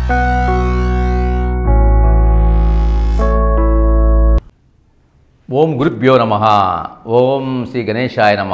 ఓం గురుభ్యో నమ ఓం శ్రీ గణేశాయ నమ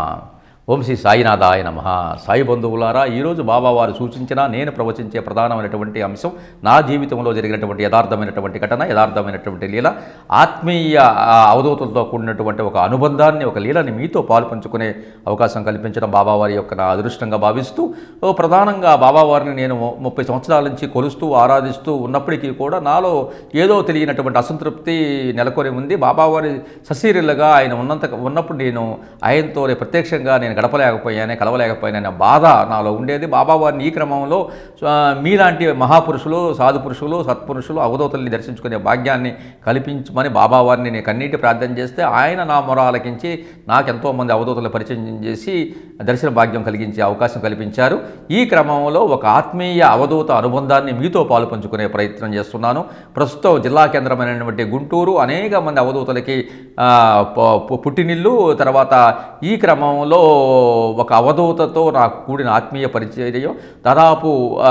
ఓం శ్రీ సాయినాథాయ నమ సాయి బంధువులారా ఈరోజు బాబావారు సూచించిన నేను ప్రవచించే ప్రధానమైనటువంటి అంశం నా జీవితంలో జరిగినటువంటి యథార్థమైనటువంటి ఘటన యథార్థమైనటువంటి లీల ఆత్మీయ ఆ, అవధూతలతో కూడినటువంటి ఒక అనుబంధాన్ని ఒక లీలని మీతో పాలు పంచుకునే అవకాశం కల్పించడం బాబావారి యొక్క నా అదృష్టంగా భావిస్తూ ఓ, ప్రధానంగా బాబావారిని నేను ము- ముప్పై సంవత్సరాల నుంచి కొలుస్తూ ఆరాధిస్తూ ఉన్నప్పటికీ కూడా నాలో ఏదో తెలియనటువంటి అసంతృప్తి నెలకొని ఉంది బాబావారి సశీరులుగా ఆయన ఉన్నంత ఉన్నప్పుడు నేను ఆయనతో ప్రత్యక్షంగా నేను గడపలేకపోయానే కలవలేకపోయాననే బాధ నాలో ఉండేది బాబావారిని ఈ క్రమంలో ఆ, మీలాంటి మహాపురుషులు సాధు పురుషులు సత్పురుషులు అవధూతల్ని దర్శించుకునే భాగ్యాన్ని కల్పించమని బాబావారిని నేను కన్నీటి ప్రార్థన చేస్తే ఆయన నా మొర ఆలకించి నాకెంతో మంది అవధూతలు పరిచయం చేసి దర్శన భాగ్యం కలిగించే అవకాశం కల్పించారు ఈ క్రమంలో ఒక ఆత్మీయ అవధూత అనుబంధాన్ని మీతో పాలు పంచుకునే ప్రయత్నం చేస్తున్నాను ప్రస్తుతం జిల్లా కేంద్రమైనటువంటి గుంటూరు అనేక మంది అవధూతలకి ఆ, పు- పు- పుట్టినిల్లు తర్వాత ఈ క్రమంలో ఒక అవధూతతో నాకు కూడిన ఆత్మీయ పరిచయం దాదాపు ఆ,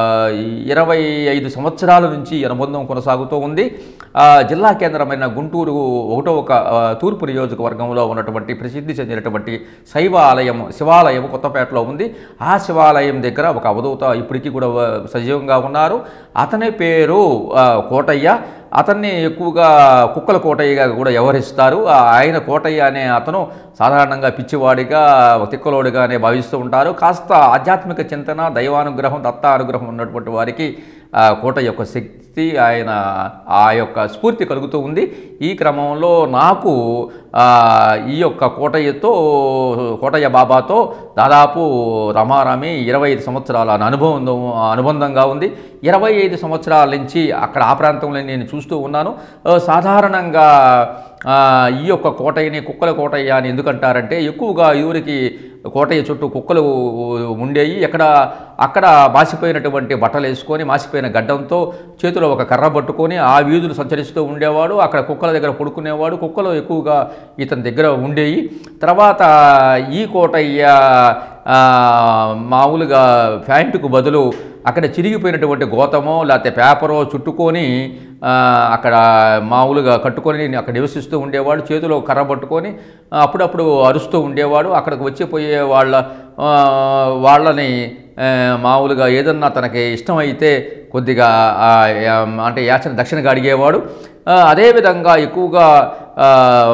ఇరవై ఐదు సంవత్సరాల నుంచి ఈ అనుబంధం కొనసాగుతూ ఉంది ఆ, జిల్లా కేంద్రమైన గుంటూరు ఒకటో ఒక ఆ, తూర్పు నియోజకవర్గంలో ఉన్నటువంటి ప్రసిద్ధి చెందినటువంటి శైవ ఆలయం శివాలయం కొత్తపేటలో ఉంది ఆ శివాలయం దగ్గర ఒక అవధూత ఇప్పటికీ కూడా ఆ, సజీవంగా ఉన్నారు అతని పేరు ఆ, కోటయ్య అతన్ని ఎక్కువగా కుక్కల కోటయ్యగా కూడా వ్యవహరిస్తారు ఆ ఆయన కోటయ్య అనే అతను సాధారణంగా పిచ్చివాడిగా తిక్కలోడిగానే భావిస్తూ ఉంటారు కాస్త ఆధ్యాత్మిక చింతన దైవానుగ్రహం దత్తానుగ్రహం ఉన్నటువంటి వారికి ఆ కోట యొక్క శక్తి ఆయన ఆ యొక్క స్ఫూర్తి కలుగుతూ ఉంది ఈ క్రమంలో నాకు ఆ, ఈ యొక్క కోటయ్యతో కోటయ్య బాబాతో దాదాపు రమారామి ఇరవై ఐదు సంవత్సరాల అనుభవం అనుబంధంగా ఉంది ఇరవై ఐదు సంవత్సరాల నుంచి అక్కడ ఆ ప్రాంతంలో నేను చూస్తూ ఉన్నాను ఆ, సాధారణంగా ఆ, ఈ యొక్క కోటయ్యని కుక్కల కోటయ్య అని ఎందుకంటారంటే ఎక్కువగా ఇదివరకు కోటయ్య చుట్టూ కుక్కలు ఉండేవి ఎక్కడ అక్కడ మాసిపోయినటువంటి బట్టలు వేసుకొని మాసిపోయిన గడ్డంతో చేతిలో ఒక కర్ర పట్టుకొని ఆ వీధులు సంచరిస్తూ ఉండేవాడు అక్కడ కుక్కల దగ్గర పడుకునేవాడు కుక్కలు ఎక్కువగా ఇతని దగ్గర ఉండేవి తర్వాత ఈ కోటయ్య ఆ, మామూలుగా ప్యాంటుకు బదులు అక్కడ చిరిగిపోయినటువంటి గోతమో లేకపోతే పేపరో చుట్టుకొని ఆ, అక్కడ మామూలుగా కట్టుకొని అక్కడ నివసిస్తూ ఉండేవాడు చేతిలో కర్ర పట్టుకొని ఆ, అప్పుడప్పుడు అరుస్తూ ఉండేవాడు అక్కడికి వచ్చిపోయే వాళ్ళ ఆ, వాళ్ళని ఆ, మామూలుగా ఏదన్నా తనకి ఇష్టమైతే కొద్దిగా ఆ, యా- అంటే యాచన దక్షిణగా అడిగేవాడు ఆ, అదేవిధంగా ఎక్కువగా ఆ,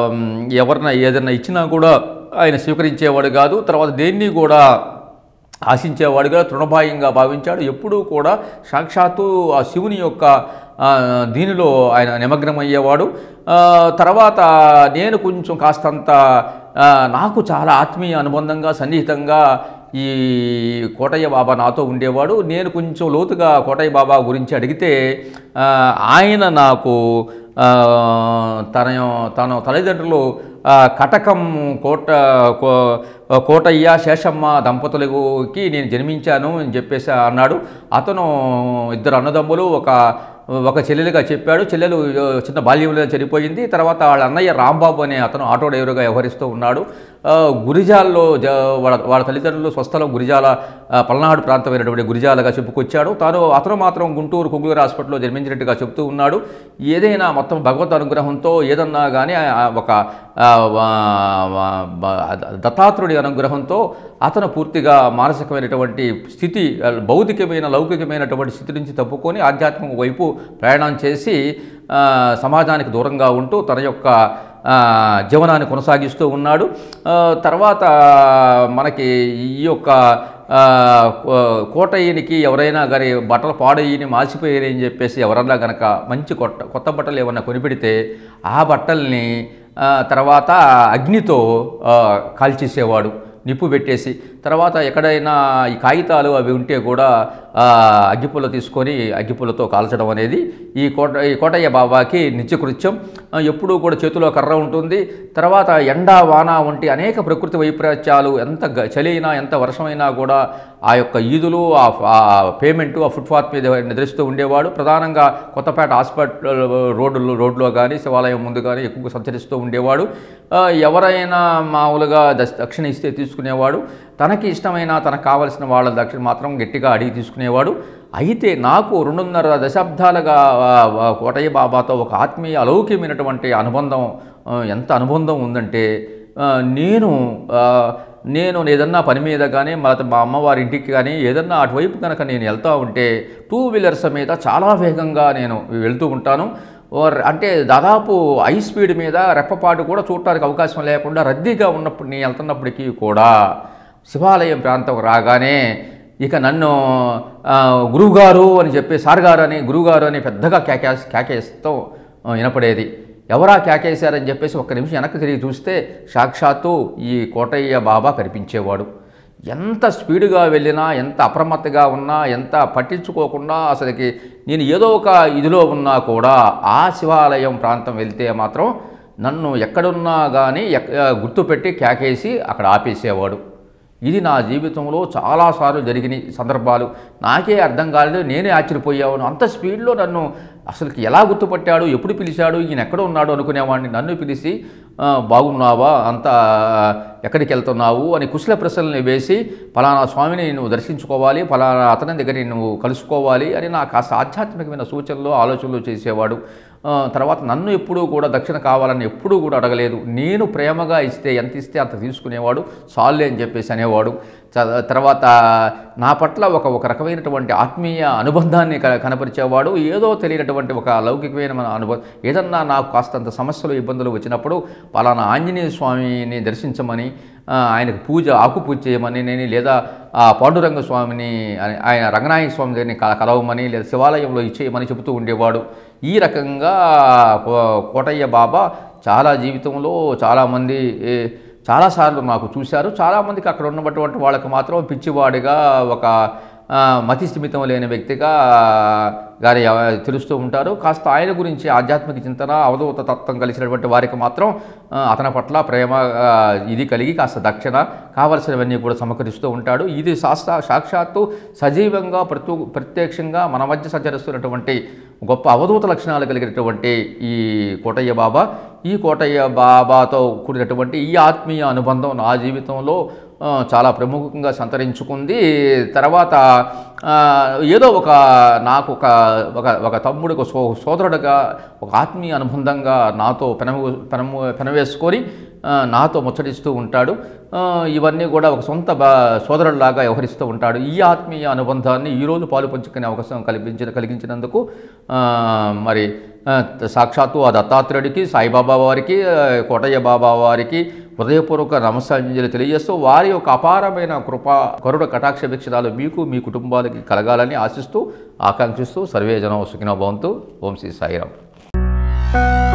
ఎవరిన ఏదన్నా ఇచ్చినా కూడా ఆయన స్వీకరించేవాడు కాదు తర్వాత దేన్ని కూడా ఆశించేవాడుగా తృణభాయంగా భావించాడు ఎప్పుడూ కూడా సాక్షాత్తు ఆ శివుని యొక్క ఆ, దీనిలో ఆయన నిమగ్నమయ్యేవాడు ఆ, తర్వాత నేను కొంచెం కాస్తంత ఆ, నాకు చాలా ఆత్మీయ అనుబంధంగా సన్నిహితంగా ఈ కోటయ్య బాబా నాతో ఉండేవాడు నేను కొంచెం లోతుగా కోటయ్య బాబా గురించి అడిగితే ఆ, ఆయన నాకు ఆ, తన తన తల్లిదండ్రులు ఆ, కటకం కోట కో- కోటయ్య శేషమ్మ దంపతులకి నేను జన్మించాను అని చెప్పేసి అన్నాడు అతను ఇద్దరు అన్నదమ్ములు ఒక ఒక చెల్లెలుగా చెప్పాడు చెల్లెలు ఆ, చిన్న బాల్యంలో చనిపోయింది తర్వాత వాళ్ళ అన్నయ్య రాంబాబు అనే అతను ఆటో డ్రైవర్గా వ్యవహరిస్తూ ఉన్నాడు ఆ, గురిజాల్లో జ వాళ్ళ వాళ్ళ తల్లిదండ్రులు స్వస్థలం గురిజాల ఆ, పల్నాడు ప్రాంతమైనటువంటి గురిజాలగా చెప్పుకొచ్చాడు తాను అతను మాత్రం గుంటూరు కుగ్గురు హాస్పిటల్లో జన్మించినట్టుగా చెప్తూ ఉన్నాడు ఏదైనా మొత్తం భగవత్ అనుగ్రహంతో ఏదన్నా కానీ ఆ ఒక ఆ, వా- వా- బ- దత్తాత్రుడి అనుగ్రహంతో అతను పూర్తిగా మానసికమైనటువంటి స్థితి ఆ, భౌతికమైన లౌకికమైనటువంటి స్థితి నుంచి తప్పుకొని ఆధ్యాత్మిక వైపు ప్రయాణం చేసి ఆ, సమాజానికి దూరంగా ఉంటూ తన యొక్క ఆ, జీవనాన్ని కొనసాగిస్తూ ఉన్నాడు ఆ, తర్వాత మనకి ఈ యొక్క ఆ, కో- కోటయ్యనికి ఎవరైనా కానీ బట్టలు పాడయ్యని మాసిపోయాయి అని చెప్పేసి ఎవరన్నా కనుక మంచి కొత్త కొత్త బట్టలు ఏమన్నా కొనిపెడితే ఆ బట్టల్ని ఆ, తర్వాత అగ్నితో ఆ, కాల్చేసేవాడు నిప్పు పెట్టేసి తర్వాత ఎక్కడైనా ఈ కాగితాలు అవి ఉంటే కూడా ఆ, అగ్గిపుల్ల తీసుకొని అగ్గిపుల్లతో కాల్చడం అనేది ఈ కోట ఈ కోటయ్య బాబాకి నిత్యకృత్యం ఆ, ఎప్పుడూ కూడా చేతిలో కర్ర ఉంటుంది తర్వాత ఎండ వాన వంటి అనేక ప్రకృతి వైపరీత్యాలు ఎంత గ- చలి అయినా ఎంత వర్షమైనా కూడా ఆ యొక్క ఈదులు ఆ ఆ పేమెంటు ఆ ఫుట్పాత్ మీద నిద్రిస్తూ ఉండేవాడు ప్రధానంగా కొత్తపేట హాస్పిటల్ రోడ్లు రోడ్లో కానీ శివాలయం ముందు కానీ ఎక్కువగా సంచరిస్తూ ఉండేవాడు ఆ, ఎవరైనా మామూలుగా దశ దక్షిణ ఇస్తే తీసుకునేవాడు తనకి ఇష్టమైన తనకు కావలసిన వాళ్ళ దక్షిణ మాత్రం గట్టిగా అడిగి తీసుకునేవాడు అయితే నాకు రెండున్నర దశాబ్దాలుగా ఆ, ఆ, కోటయ్య బాబాతో ఒక ఆత్మీయ అలౌకికమైనటువంటి అనుబంధం ఆ, ఎంత అనుబంధం ఉందంటే ఆ, నేను ఆ, నేను ఏదన్నా పని మీద కానీ మా మా అమ్మవారి ఇంటికి కానీ ఏదన్నా అటువైపు కనుక నేను వెళ్తూ ఉంటే టూ వీలర్స్ మీద చాలా వేగంగా నేను వెళ్తూ ఉంటాను ఓర్ అంటే దాదాపు హై స్పీడ్ మీద రెప్పపాటు కూడా చూడటానికి అవకాశం లేకుండా రద్దీగా ఉన్నప్పుడు నేను వెళ్తున్నప్పటికీ కూడా శివాలయం ప్రాంతం రాగానే ఇక నన్ను ఆ, గురువుగారు అని చెప్పి సార్ గారు అని గురువుగారు అని పెద్దగా కేకే కేకేస్తూ ఆ, వినపడేది ఎవరా కేకేశారని చెప్పేసి ఒక్క నిమిషం వెనక్కి తిరిగి చూస్తే సాక్షాత్తు ఈ కోటయ్య బాబా కనిపించేవాడు ఎంత స్పీడ్గా వెళ్ళినా ఎంత అప్రమత్తగా ఉన్నా ఎంత పట్టించుకోకుండా అసలుకి నేను ఏదో ఒక ఇదిలో ఉన్నా కూడా ఆ శివాలయం ప్రాంతం వెళ్తే మాత్రం నన్ను ఎక్కడున్నా కానీ ఎక్ గుర్తుపెట్టి కేకేసి అక్కడ ఆపేసేవాడు ఇది నా జీవితంలో చాలాసార్లు జరిగిన సందర్భాలు నాకే అర్థం కాలేదు నేనే ఆశ్చర్యపోయాను అంత స్పీడ్లో నన్ను అసలుకి ఎలా గుర్తుపట్టాడు ఎప్పుడు పిలిచాడు ఈయన ఎక్కడ ఉన్నాడు అనుకునేవాడిని నన్ను పిలిచి "ఆ, బాగున్నావా అంత ఎక్కడికి వెళ్తున్నావు అని కుశల ప్రశ్నల్ని వేసి ఫలానా స్వామిని నువ్వు దర్శించుకోవాలి ఫలానా అతని దగ్గర నువ్వు కలుసుకోవాలి అని నాకు కాస్త ఆధ్యాత్మికమైన సూచనలు ఆలోచనలు చేసేవాడు ఆ, తర్వాత నన్ను ఎప్పుడూ కూడా దక్షిణ కావాలని ఎప్పుడూ కూడా అడగలేదు నేను ప్రేమగా ఇస్తే ఎంత ఇస్తే అంత తీసుకునేవాడు చాలే అని చెప్పేసి అనేవాడు చ- తర్వాత నా పట్ల ఒక ఒక రకమైనటువంటి ఆత్మీయ అనుబంధాన్ని క కనపరిచేవాడు ఏదో తెలియనటువంటి ఒక లౌకికమైన మన అనుభవం ఏదన్నా నాకు కాస్తంత సమస్యలు ఇబ్బందులు వచ్చినప్పుడు పలానా ఆంజనేయ స్వామిని దర్శించమని ఆ, ఆయనకు పూజ ఆకు పూజ చేయమని నేను లేదా ఆ పాండురంగ స్వామిని ఆయన- ఆయన రంగనాయక స్వామి గారిని క- కలవమని లేదా శివాలయంలో ఇచ్చేయమని చెబుతూ ఉండేవాడు ఈ రకంగా కో- కోటయ్య బాబా చాలా జీవితంలో చాలామంది ఏ, చాలాసార్లు నాకు చూశారు చాలామందికి అక్కడ ఉన్నటువంటి వాళ్ళకి మాత్రం పిచ్చివాడిగా ఒక ఆ, మతి స్థిమితం లేని వ్యక్తిగా గారి ఎవ- తెలుస్తూ ఉంటారు కాస్త ఆయన గురించి ఆధ్యాత్మిక చింతన అవధూత తత్వం కలిసినటువంటి వారికి మాత్రం ఆ, అతని పట్ల ప్రేమ ఆ, ఇది కలిగి కాస్త దక్షిణ కావలసినవన్నీ కూడా సమకరిస్తూ ఉంటాడు ఇది శాస్త్ర సాక్షాత్తు సజీవంగా ప్రతు ప్రత్యక్షంగా మన మధ్య సంచరిస్తున్నటువంటి గొప్ప అవధూత లక్షణాలు కలిగినటువంటి ఈ కోటయ్య బాబా ఈ కోటయ్య బాబాతో కూడినటువంటి ఈ ఆత్మీయ అనుబంధం నా జీవితంలో ఆ, చాలా ప్రముఖంగా సంతరించుకుంది తర్వాత ఆ, ఏదో ఒక నాకు ఒక ఒక ఒక తమ్ముడు ఒక సో సోదరుడుగా ఒక ఆత్మీయ అనుబంధంగా నాతో పెనము పెనము పెనవేసుకొని ఆ, నాతో ముచ్చటిస్తూ ఉంటాడు ఆ, ఇవన్నీ కూడా ఒక సొంత బా సోదరుడిలాగా వ్యవహరిస్తూ ఉంటాడు ఈ ఆత్మీయ అనుబంధాన్ని ఈరోజు పాలు పంచుకునే అవకాశం కల్పించిన కలిగించినందుకు ఆ, మరి ఆ, సాక్షాత్తు ఆ దత్తాత్రేయుడికి సాయిబాబా వారికి ఆ, కోటయ్య బాబా వారికి హృదయపూర్వక నమస్కారాంజలి తెలియజేస్తూ వారి యొక్క అపారమైన కృప కరుణ కటాక్ష వీక్షణాలు మీకు మీ కుటుంబాలకి కలగాలని ఆశిస్తూ ఆకాంక్షిస్తూ సర్వే జనం సుఖినో భవంతు ఓం శ్రీ సాయిరాం